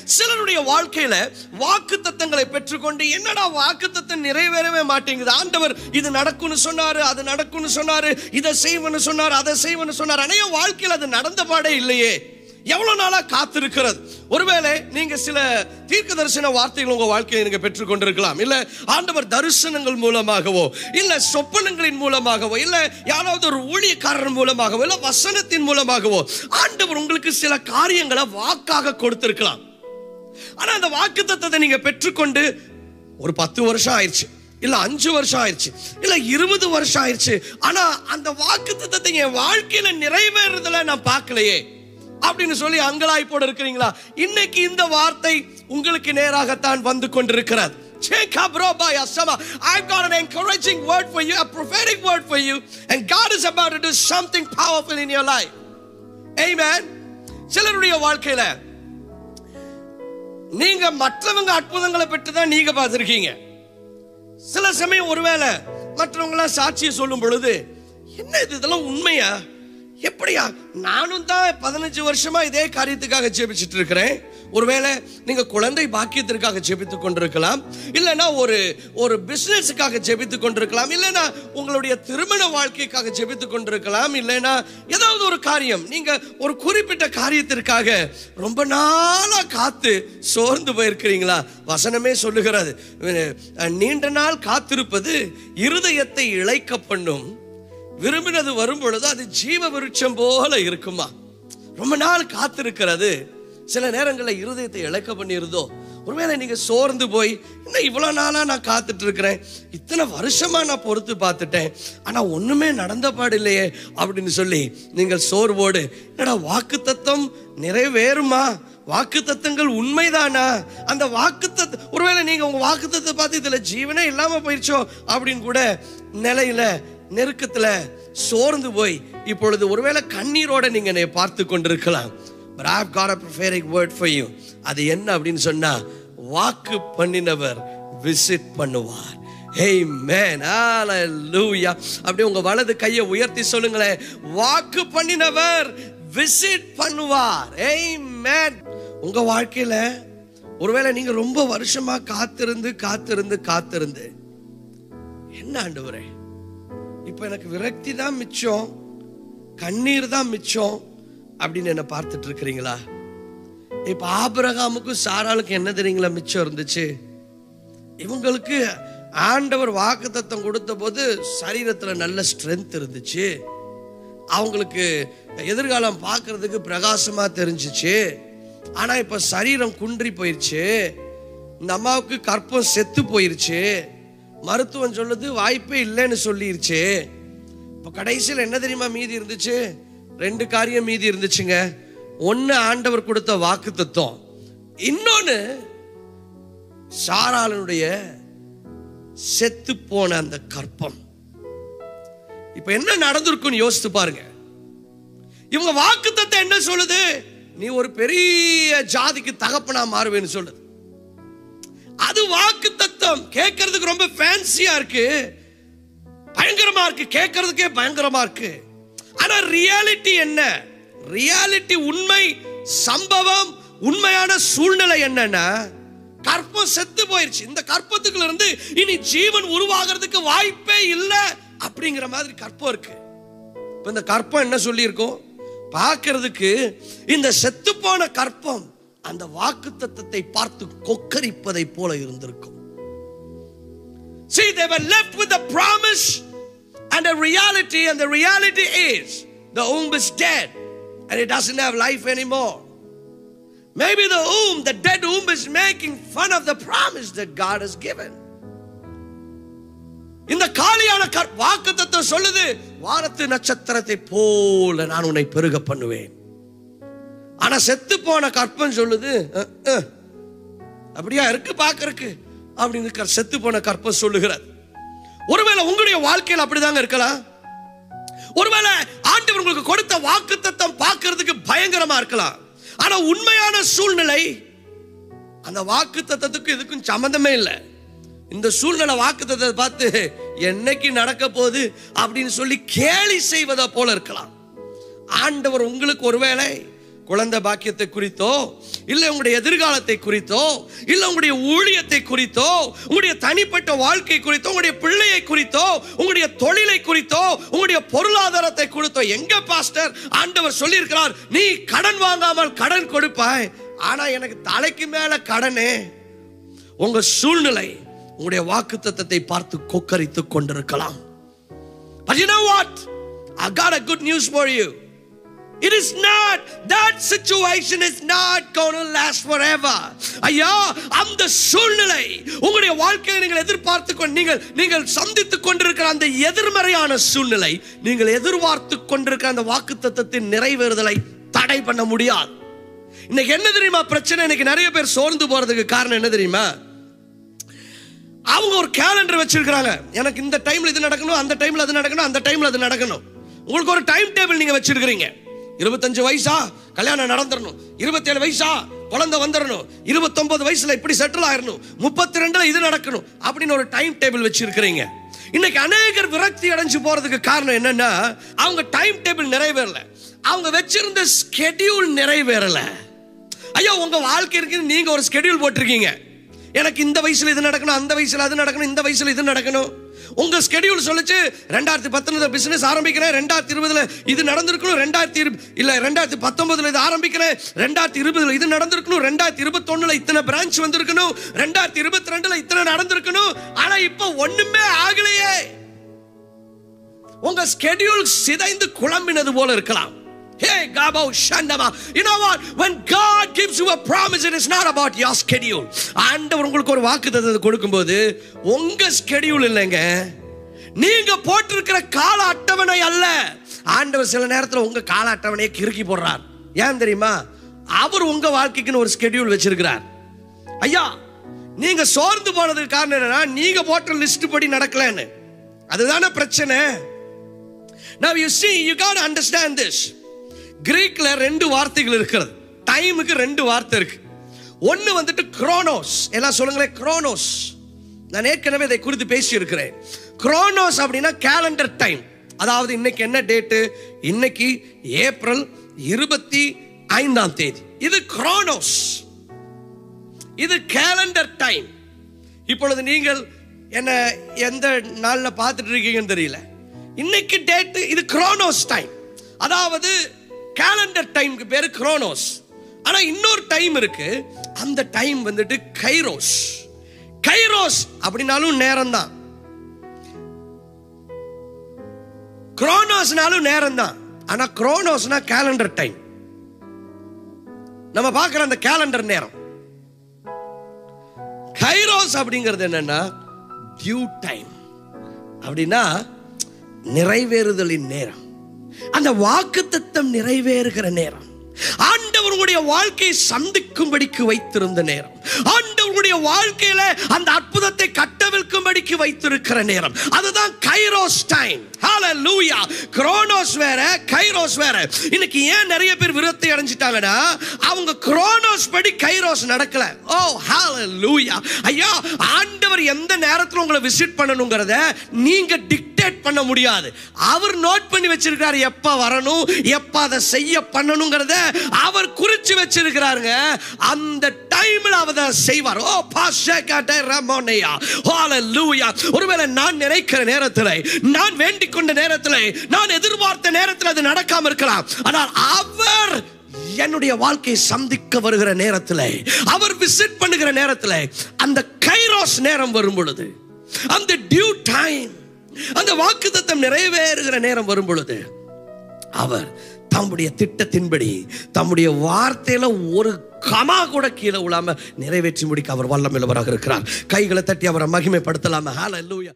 சிலருடைய வாழ்க்கையில வாக்கு தத்தங்களை பெற்றுக்கொண்டு என்னடா வாக்கு தத்தம் நிறைவேறவே மாட்டேங்குது ஆண்டவர் இது நடக்கும்னு சொன்னாரு அது நடக்கும்னு சொன்னாரு இதை செய்வன்னு சொன்னாரு அதை செய்வன்னு சொன்னாரு அனைய வாழ்க்கையில் அது நடந்த பாடே இல்லையே எவ்வளவு நாளா காத்திருக்கிறது ஒருவேளை நீங்க சில தீர்க்க தரிசன வார்த்தைகள் உங்க வாழ்க்கையை நீங்க பெற்றுக்கொண்டிருக்கலாம் இல்ல ஆண்டவர் தரிசனங்கள் மூலமாகவோ இல்ல சொப்பனங்களின் மூலமாகவோ இல்ல யாராவது ஒரு ஊழியக்காரர் மூலமாகவோ இல்ல வசனத்தின் மூலமாகவோ ஆண்டவர் உங்களுக்கு சில காரியங்களை வாக்காக கொடுத்திருக்கலாம் ஆனா அந்த வாக்கு தத்தத்தை நீங்க பெற்றுக்கொண்டு ஒரு பத்து வருஷம் ஆயிடுச்சு இல்ல அஞ்சு வருஷம் ஆயிடுச்சு இல்ல இருபது வருஷம் ஆயிடுச்சு ஆனா அந்த வாக்கு தத்தத்தை என் வாழ்க்கையில நிறைவேறதுல நான் பார்க்கலையே அப்படின்னு சொல்லி அங்கலாய்ப்போட இருக்கிறீங்களா இன்னைக்கு இந்த வார்த்தை உங்களுக்கு நேராகத்தான் வந்து கொண்டிருக்கிறது Jacob Roba Yasama, I've got an encouraging word for you, a prophetic word for you, and God is about to do something powerful in your life. Amen. சிலருடைய வாழ்க்கையில நீங்க மற்றவங்க அற்புதங்களை பெற்று தான் நீங்க பார்த்துருக்கீங்க சில சமயம் ஒருவேளை மற்றவங்களாம் சாட்சியை சொல்லும் பொழுது என்ன இது இதெல்லாம் உண்மையா எப்படியா நானும் தான் பதினஞ்சு வருஷமா இதே காரியத்துக்காக ஜெபிச்சுட்டு இருக்கிறேன் ஒருவேளை நீங்க குழந்தை பாக்கியத்திற்காக ஜெபித்துக் கொண்டிருக்கலாம் இல்லைன்னா ஒரு ஒரு பிசினஸுக்காக ஜெபித்துக் கொண்டிருக்கலாம் இல்லைன்னா உங்களுடைய திருமண வாழ்க்கைக்காக ஜெபித்துக் கொண்டிருக்கலாம் இல்லைன்னா ஏதாவது ஒரு காரியம் நீங்க ஒரு குறிப்பிட்ட காரியத்திற்காக ரொம்ப நாளா காத்து சோர்ந்து போயிருக்கிறீங்களா வசனமே சொல்லுகிறது அஹ், நீண்ட நாள் காத்திருப்பது இருதயத்தை இழைக்க பண்ணும் விரும்பினது வரும் பொழுது அது ஜீவ விருட்சம் போல இருக்குமா ரொம்ப நாள் காத்திருக்கிறது சில நேரங்களில் இருதயத்தை இழக்க பண்ணிருதோ ஒருவேளை நீங்க சோர்ந்து போய் இன்னும் இவ்வளவு நாளா நான் காத்துட்டு இருக்கிறேன் இத்தனை வருஷமா நான் பொறுத்து பார்த்துட்டேன் ஆனா ஒண்ணுமே நடந்த பாடு இல்லையே அப்படின்னு சொல்லி நீங்கள் சோர்வோடு என்னடா வாக்கு தத்தம் நிறைவேறுமா வாக்கு தத்தங்கள் உண்மைதானா அந்த வாக்கு தத்த ஒருவேளை நீங்க உங்க வாக்கு தத்தை பார்த்து இதுல ஜீவனே இல்லாம போயிடுச்சோ அப்படின்னு கூட நிலையில நெருக்கத்துல சோர்ந்து போய் இப்பொழுது ஒருவேளை கண்ணீரோட நீங்க என்னை பார்த்து கொண்டிருக்கலாம் but I've got a prophetic word for you அது என்ன அப்படின்னு சொன்னா வாக்கு பண்ணினவர் விசிட் பண்ணுவார் Amen. Hallelujah. அப்படியே உங்க வலது கையை உயர்த்தி சொல்லுங்களேன் வாக்கு பண்ணினவர் விசிட் பண்ணுவார் Amen. உங்க வாழ்க்கையில ஒருவேளை நீங்க ரொம்ப வருஷமா காத்திருந்து காத்திருந்து காத்திருந்து என்ன ஆண்டவரே இப்ப எனக்கு விரக்தி தான் மிச்சம் கண்ணீர் தான் மிச்சம் அப்படின்னு என்ன பார்த்துட்டு இருக்கிறீங்களா இப்ப ஆபிரகாமுக்கும் சாராளுக்கும் என்ன தெரியுங்களா மிச்சம் இருந்துச்சு இவங்களுக்கு ஆண்டவர் வாக்குத்தத்தம் கொடுத்த போது சரீரத்துல நல்ல ஸ்ட்ரென்த் இருந்துச்சு அவங்களுக்கு எதிர்காலம் பார்க்கிறதுக்கு பிரகாசமா தெரிஞ்சிச்சு ஆனா இப்ப சரீரம் குன்றி போயிருச்சு இந்த அம்மாவுக்கு கற்பம் செத்து போயிருச்சு மருத்துவம் சொல்லுது வாய்ப்பே இல்லைன்னு சொல்லிருச்சு இப்ப கடைசியில் என்ன தெரியுமா மீதி இருந்துச்சு ரெண்டு காரியம் மீதி இருந்துச்சுங்க ஒன்னு ஆண்டவர் கொடுத்த வாக்கு தத்துவம் இன்னொன்னு சாராளனுடைய செத்து போன அந்த கற்பம் இப்ப என்ன நடந்திருக்குன்னு யோசித்து பாருங்க இவங்க வாக்குத்தத்தம் என்ன சொல்லுது நீ ஒரு பெரிய ஜாதிக்கு தகப்பனா மாறுவேன்னு சொல்லுது அது வாக்கு தத்தம் கேட்கறதுக்கு ரொம்ப ஃபேன்சியா இருக்கு பயங்கரமா இருக்கு கேட்கறதுக்கே பயங்கரமா இருக்கு ஆனா ரியாலிட்டி என்ன ரியாலிட்டி உண்மை சம்பவம் உண்மையான சூழ்நிலை என்னன்னா கற்பம் செத்து போயிருச்சு இந்த கற்பத்துக்குள்ள இருந்து இனி ஜீவன் உருவாகிறதுக்கு வாய்ப்பே இல்லை அப்படிங்கிற மாதிரி கற்பம் இருக்கு இப்ப இந்த கற்பம் என்ன சொல்லியிருக்கோம் பார்க்கிறதுக்கு இந்த செத்து போன கற்பம் அந்த வாக்கு தத்தத்தை பார்த்து கொக்கரிப்பதை போல இருந்திருக்கும் See, they were left with a promise and a reality, and the reality is the womb is dead and it doesn't have life anymore. Maybe the womb, the dead womb, is making fun of the promise that God has given. இந்த காலியான வாக்கு தத்துவம் சொல்லுது வானத்து நட்சத்திரத்தை போல நான் உன்னை பெருக பண்ணுவேன் ஆனா செத்து போன கற்பம் சொல்லுது "அஹ், அஹ், அப்படியா இருக்கு பாக்கறதுக்கு அப்படின்னு க- செத்து போன கற்பம் சொல்லுகிறது ஒருவேளை உங்களுடைய வாழ்க்கையில் அப்படிதாங்க இருக்கலாம் ஒருவேளை ஆண்டவர் உங்களுக்கு கொடுத்த வாக்கு தத்தம் பார்க்கிறதுக்கு பயங்கரமா இருக்கலாம் ஆனா உண்மையான சூழ்நிலை அந்த வாக்கு தத்தத்துக்கும் இதுக்கும் சம்மந்தமே இல்லை இந்த சூழ்நிலை வாக்கு தத்தத்தை பார்த்து என்னைக்கு நடக்க போகுது அப்படின்னு சொல்லி கேலி செய்வதை போல இருக்கலாம் ஆண்டவர் உங்களுக்கு ஒருவேளை குழந்தை பாக்கியத்தை குறித்தோ இல்லை உங்களுடைய எதிர்காலத்தை குறித்தோ இல்லை உங்களுடைய ஊழியத்தை குறித்தோ உங்களுடைய தனிப்பட்ட வாழ்க்கை குறித்தோ உங்களுடைய பிள்ளையை குறித்தோ உங்களுடைய தொழிலை குறித்தோ உங்களுடைய பொருளாதாரத்தை குறித்தோ எங்க பாஸ்டர் ஆண்டவர் சொல்லியிருக்கிறார் நீ கடன் வாங்காமல் கடன் கொடுப்பாய் ஆனா எனக்கு தலைக்கு மேல கடனே உங்க சூழ்நிலை உங்களுடைய வாக்குத்தத்தத்தை பார்த்து கொக்கரித்துக் கொண்டிருக்கலாம் But you know what? I got a good news for you. It is not, that situation is not going to last forever. ஐயா அந்த சூழ்நிலை உங்களுடைய வாழ்க்கையை நீங்கள் எதிர்பார்த்து கொண்டு நீங்கள் நீங்கள் சந்தித்துக் கொண்டிருக்கிற அந்த எதிர்மறையான சூழ்நிலை நீங்கள் எதிர்பார்த்து கொண்டிருக்கிற அந்த வாக்குத்தத்தத்தின் நிறைவேறுதலை தடை பண்ண முடியாது இன்னைக்கு என்ன தெரியுமா பிரச்சனை இன்னைக்கு நிறைய பேர் சோர்ந்து போறதுக்கு காரணம் என்ன தெரியுமா அவங்க ஒரு கேலண்டர் வச்சிருக்காங்க எனக்கு இந்த டைம்ல இது நடக்கணும் அந்த டைம்ல அது நடக்கணும் அந்த டைம்ல அது நடக்கணும் உங்களுக்கு ஒரு டைம் டேபிள் நீங்க வச்சிருக்கிறீங்க இருபத்தஞ்சு வயசா கல்யாணம் நடந்துடணும் இருபத்தேழு வயசா குழந்தை வந்துடணும் இருபத்தொன்பது வயசுல இப்படி செட்டில் ஆயிரணும் முப்பத்தி ரெண்டுல இது நடக்கணும் அப்படின்னு ஒரு டைம் டேபிள் வச்சிருக்கிறீங்க இன்னைக்கு அநேகர் விரக்தி அடைஞ்சு போறதுக்கு காரணம் என்னன்னா அவங்க டைம் டேபிள் நிறைவேறல அவங்க வச்சிருந்த ஸ்கெடியூல் நிறைவேறல ஐயா உங்க வாழ்க்கை இருக்குன்னு நீங்க ஒரு ஸ்கெடியூல் போட்டிருக்கீங்க எனக்கு இந்த வயசுல இது நடக்கணும் அந்த வயசுல அது நடக்கணும் இந்த வயசுல இது நடக்கணும் உங்க ஸ்கெடியூல் சொல்லுச்சு ரெண்டாயிரத்தி பத்தொன்பதுல பிசினஸ் ஆரம்பிக்கிறேன் ரெண்டாயிரத்தி இருபதுல இது நடந்திருக்கணும் ரெண்டாயிரத்தி இரு இல்ல ரெண்டாயிரத்தி பத்தொன்பதுல இது ஆரம்பிக்கிறேன் ரெண்டாயிரத்தி இருபதுல இது நடந்திருக்கணும் ரெண்டாயிரத்தி இருபத்தொன்னுல இத்தனை பிரான்ச் வந்திருக்கணும் ரெண்டாயிரத்தி இருபத்தி ரெண்டுல இத்தனை நடந்திருக்கணும் ஆனா இப்ப ஒண்ணுமே ஆகலையே உங்க ஸ்கெடியூல் சிதைந்து குழம்பினது போல இருக்கலாம் Hey, Gabo Shandama. You know what? When God gives you a promise, it is not about your schedule. ஆண்டவர் உங்களுக்கு ஒரு வாக்குத்தத்தத்தை கொடுக்கும்போது உங்க ஸ்கெடியூல் இல்லைங்க நீங்க போட்டிருக்கிற கால அட்டவணை அல்ல ஆண்டவர் சில நேரத்தில் உங்க கால அட்டவணையை கிறுக்கி போடுறார் ஏன் தெரியுமா அவர் உங்க வாழ்க்கைக்குன்னு ஒரு ஸ்கெடியூல் வச்சிருக்கிறார் ஐயா நீங்க சோர்ந்து போனதுக்கு காரணம் என்னன்னா நீங்க போட்ட லிஸ்ட் படி நடக்கலன்னு அதுதானே பிரச்சனை Now you see, you got to understand this. கிரீக்ல ரெண்டு வார்த்தைகள் இருக்கிறது டைமுக்கு ரெண்டு வார்த்தை இருக்கு ஒன்னு வந்துட்டு குரோனோஸ் எல்லாம் சொல்லுங்களேன் குரோனோஸ் நான் ஏற்கனவே இதை குறித்து பேசி இருக்கிறேன் குரோனோஸ் அப்படின்னா கேலண்டர் டைம் அதாவது இன்னைக்கு என்ன டேட்டு இன்னைக்கு ஏப்ரல் இருபத்தி ஐந்தாம் தேதி இது குரோனோஸ் இது கேலண்டர் டைம் இப்பொழுது நீங்கள் என்ன எந்த நாளில் பார்த்துட்டு இருக்கீங்கன்னு தெரியல இன்னைக்கு டேட்டு இது குரோனோஸ் டைம் அதாவது கேலண்டர் டைம்க்கு பேரு குரோனோஸ் ஆனா இன்னொரு டைம் இருக்கு அந்த டைம் வந்துட்டு கைரோஸ் கைரோஸ் அப்படின்னாலும் நேரம் தான் குரோனோஸ்னாலும் நேரம் தான் ஆனா குரோனோஸ்னா கேலண்டர் டைம் நம்ம பார்க்குற அந்த கேலண்டர் நேரம் கைரோஸ் அப்படிங்கிறது என்னன்னா டியூ டைம் அப்படின்னா நிறைவேறுதலின் நேரம் அந்த வாக்குத்தத்தம் நிறைவேறுகிற நேரம் ஆண்டவர் உங்களுடைய வாழ்க்கையை சந்திக்கும்படிக்கு வைத்திருந்த நேரம் ஆண்டவருடைய வாழ்க்கையில அந்த அற்புதத்தை கட்டவிழ்க்கும்படிக்கு வைத்திருக்கிற நேரம் அதுதான் கைரோஸ் டைம் ஹalleluya குரோனோஸ் வேற கைரோஸ் வேற இன்னைக்கு ஏன் நிறைய பேர் விரக்தி அடைஞ்சிட்டாங்கன்னா அவங்க குரோனோஸ் படி கைரோஸ் நடக்கல ஓ ஹalleluya ஐயா ஆண்டவர் எந்த நேரத்துல உங்களை விசிட் பண்ணணுங்கிறத நீங்க டிக்டேட் பண்ண முடியாது அவர் நோட் பண்ணி வச்சிருக்காரு எப்ப வரணும் எப்ப அதை செய்ய பண்ணணுங்கிறத அவர் குறிச்சு வச்சிருக்கிறாருங்க அந்த டைம்ல அவர் அதை செய்வார் ஓ பாஷேகாட்டை ரமோனையா ஹalleluya ஒருவேளை நான் நினைக்கிற நேரத்தில் நான் வேண்டிக் கொண்ட நேரத்தில் நான் எதிர்பார்த்த நேரத்தில் அது நடக்காம இருக்கலாம் ஆனால் அவர் என்னுடைய வாழ்க்கையை சந்திக்க வருகிற நேரத்தில் அவர் விசிட் பண்ணுகிற நேரத்தில் அந்த கைரோஸ் நேரம் வரும் பொழுது அந்த டியூ டைம் அந்த வாக்குத்தத்தம் நிறைவேறுகிற நேரம் வரும் பொழுது அவர் தம்முடைய திட்டத்தின்படி தம்முடைய வார்த்தையில ஒரு கமா கூட கீழே விழாம நிறைவேற்றி முடிக்க அவர் வல்லமில்லவராக இருக்கிறார் கைகளை தட்டி அவரை மகிமைப்படுத்தலாம ஹalleluya